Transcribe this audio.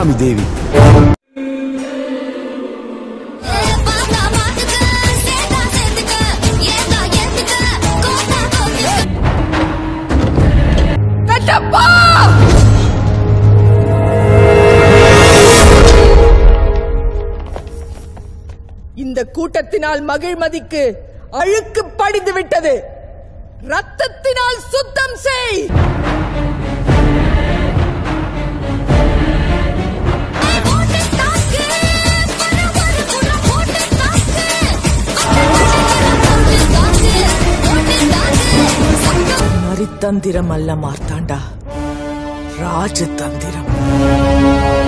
சிவகாமி தேவி பாத்தா மாத்துக்க சேத்தா சேர்த்துக்க ஏத்தா ஏத்துக்க கோத்தா கோத்துக்க கட்டப்பா இந்த கூட்டத்தினால் மகிழ்மதிக்கு அழுக்கு படிந்து விட்டது ரத்தத்தினால் சுத்தம் செய் போட்டு தாக்கு பரவர புற போட்டு தாக்கு போட்டு தாக்கு போட்டு தாக்கு சத்தம் நரித்தந்திரம் அல்ல மார்த்தாண்டா ராஜதந்திரம்